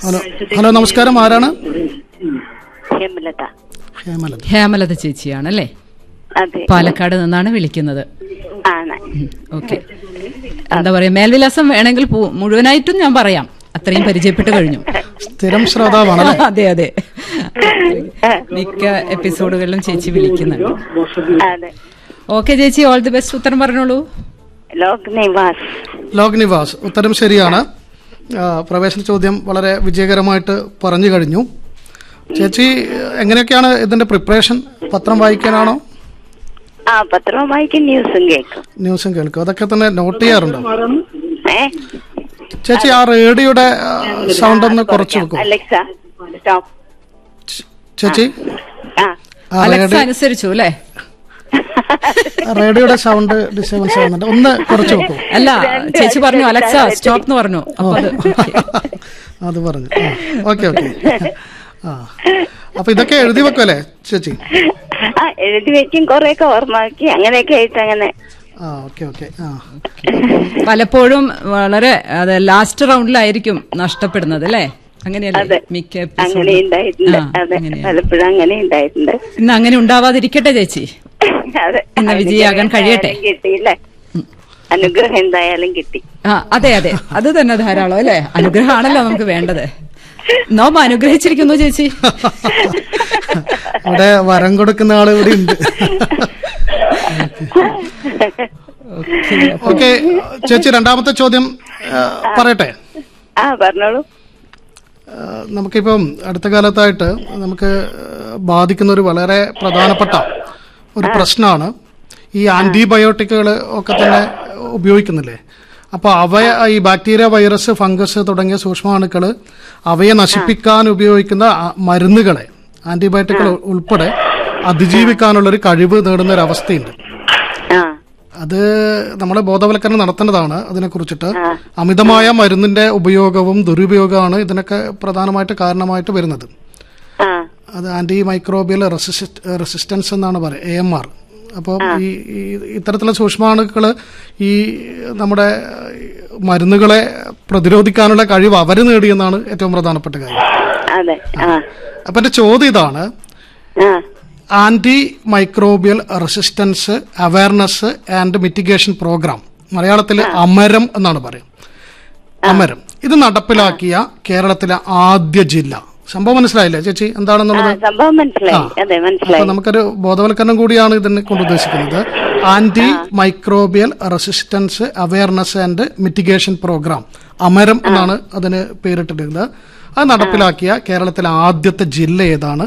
Hello hello നമസ്കാരം ആരാണ് ഹേമലത ഹേമലത ഹേമലത ചേച്ചിയാണല്ലേ അതെ പാലക്കാട് നിന്നാണ് വിളിക്കുന്നത് ആണ് ഓക്കെ എന്താ പറയാ മേൽവിലാസം വേണമെങ്കിൽ പൂ- മുഴുവനായിട്ടും ഞാൻ പറയാം അത്രയും പരിചയപ്പെട്ട് കഴിഞ്ഞു സ്ഥിരം ശ്രോതാവാണല്ലേ അതെ അതെ മിക്ക എപ്പിസോഡുകളിലും ചേച്ചി വിളിക്കുന്നുണ്ട് അതെ ഓക്കെ ചേച്ചി ഓൾ ദി ബെസ്റ്റ് ഉത്തരം പറഞ്ഞോളൂ ലോക് നിവാസ് ലോക് നിവാസ് ഉത്തരം ശരിയാണ് ആ, പ്രവേശന ചോദ്യം വളരെ വിജയകരമായിട്ട് പറഞ്ഞു കഴിഞ്ഞു ചേച്ചി എങ്ങനെയൊക്കെയാണ് ഇതിന്റെ പ്രിപ്പറേഷൻ പത്രം വായിക്കാനാണോ ആ പത്രം വായിക്കും ന്യൂസും കേൾക്കും ന്യൂസും കേൾക്കും അതൊക്കെ തന്നെ നോട്ട് ചെയ്യാറുണ്ടോ ഏ ചേച്ചി ആ റേഡിയോയുടെ സൗണ്ട് ഒന്ന് കുറച്ച് വെക്കും അലക്സ സ്റ്റോപ്പ് ചേച്ചി ആ ആ അലക്സ റേഡിയോ അനുസരിച്ചു അല്ലേ റേഡിയോയുടെ സൗണ്ട് ഡിസ്റ്റർബൻസ് ആവുന്നുണ്ട് ഒന്ന് കുറച്ച് വെക്കും അല്ല ചേച്ചി പറഞ്ഞു അലക്സ സ്റ്റോപ്പ് എന്ന് പറഞ്ഞു അപ്പൊ അത് അത് പറഞ്ഞു ഓക്കെ ഓക്കെ ആ അപ്പൊ ഇതൊക്കെ എഴുതി വെക്കുമല്ലേ ചേച്ചി ആ എഴുതി വെക്കും കൊറേയൊക്കെ ഓർമ്മയാക്കി അങ്ങനെയൊക്കെ ആയിട്ട് അങ്ങനെ ആ ഓക്കെ ഓക്കെ ആ പലപ്പോഴും വളരെ അത് ലാസ്റ്റ് റൗണ്ടിലായിരിക്കും നഷ്ടപ്പെടുന്നത് അല്ലേ അങ്ങനെയല്ലേ അതെ മിക്ക അങ്ങനെ episode- ഉണ്ടായിട്ടുണ്ട് ആ, അതെ അങ്ങനെയാണ്. പലപ്പോഴും അങ്ങനെ ഉണ്ടായിട്ടുണ്ട് ഇന്ന് അങ്ങനെ ഉണ്ടാവാതിരിക്കട്ടെ ചേച്ചി അതെ ഇന്ന് വിജയിയാകാൻ കഴിയട്ടെ. അനുഗ്രഹം കിട്ടിയില്ലേ അനുഗ്രഹം എന്തായാലും കിട്ടി ആ അതെ അതെ അത് തന്നെ ധാരാളം അല്ലേ അനുഗ്രഹമാണല്ലോ നമുക്ക് വേണ്ടത് നോം അനുഗ്രഹിച്ചിരിക്കുന്നു ചേച്ചി ഇവിടെ വരം കൊടുക്കുന്ന ആൾ ഇവിടെ ഉണ്ട് ഓക്കെ ചേച്ചി രണ്ടാമത്തെ ചോദ്യം ആ, പറയട്ടെ ആ പറഞ്ഞോളൂ ആ, നമുക്കിപ്പം അടുത്ത കാലത്തായിട്ട് നമുക്ക് ബാധിക്കുന്ന ഒരു വളരെ പ്രധാനപ്പെട്ട ഒരു പ്രശ്നമാണ് ഈ ആന്റിബയോട്ടിക്കുകൾ ഒക്കെ തന്നെ ഉപയോഗിക്കുന്നില്ലേ അപ്പോൾ അവയെ ഈ ബാക്ടീരിയ വൈറസ് ഫംഗസ് തുടങ്ങിയ സൂക്ഷ്മാണുക്കൾ അവയെ നശിപ്പിക്കാൻ ഉപയോഗിക്കുന്ന ആ മരുന്നുകളെ ആന്റിബയോട്ടിക്കുകൾ ഉൾപ്പെടെ അതിജീവിക്കാനുള്ള ഒരു കഴിവ് നേടുന്ന ഒരു അവസ്ഥയുണ്ട് ആ അത് നമ്മൾ ബോധവൽക്കരണം നടത്തേണ്ടതാണ് അതിനെക്കുറിച്ചിട്ട് അമിതമായ മരുന്നിന്റെ ഉപയോഗവും ദുരുപയോഗമാണ് ഇതിനൊക്കെ പ്രധാനമായിട്ട് കാരണമായിട്ട് വരുന്നത് ആ അത് ആന്റി മൈക്രോബിയൽ റെസിസ്റ്റൻസ് എന്നാണ് പറയുക എ എം ആർ അപ്പോൾ ഈ ഈ ഇത്തരത്തിലുള്ള സൂക്ഷ്മാണുക്കൾ ഈ നമ്മുടെ മരുന്നുകളെ പ്രതിരോധിക്കാനുള്ള കഴിവ് അവർ നേടിയെന്നാണ് ഏറ്റവും പ്രധാനപ്പെട്ട കാര്യം അതെ ആ അപ്പം എൻ്റെ ചോദ്യം ഇതാണ് ആ anti microbial resistance awareness and mitigation programme മലയാളത്തിൽ അമരം എന്നാണ് പറയും അമരം ഇത് നടപ്പിലാക്കിയ കേരളത്തിലെ ആദ്യ ജില്ല സംഭവം മനസ്സിലായില്ലേ ചേച്ചി ആ, എന്താണെന്നുള്ളത് സംഭവം മനസ്സിലായി അതെ അപ്പൊ മനസ്സിലായി നമുക്കൊരു ബോധവൽക്കരണം കൂടിയാണ് ഇതിനെ കൊണ്ട് ഉദ്ദേശിക്കുന്നത് anti microbial resistance awareness and mitigation programme Amaram എന്നാണ് അതിന് പേരിട്ടിരുന്നത് അത് നടപ്പിലാക്കിയ കേരളത്തിലെ ആദ്യത്തെ ജില്ല ഏതാണ്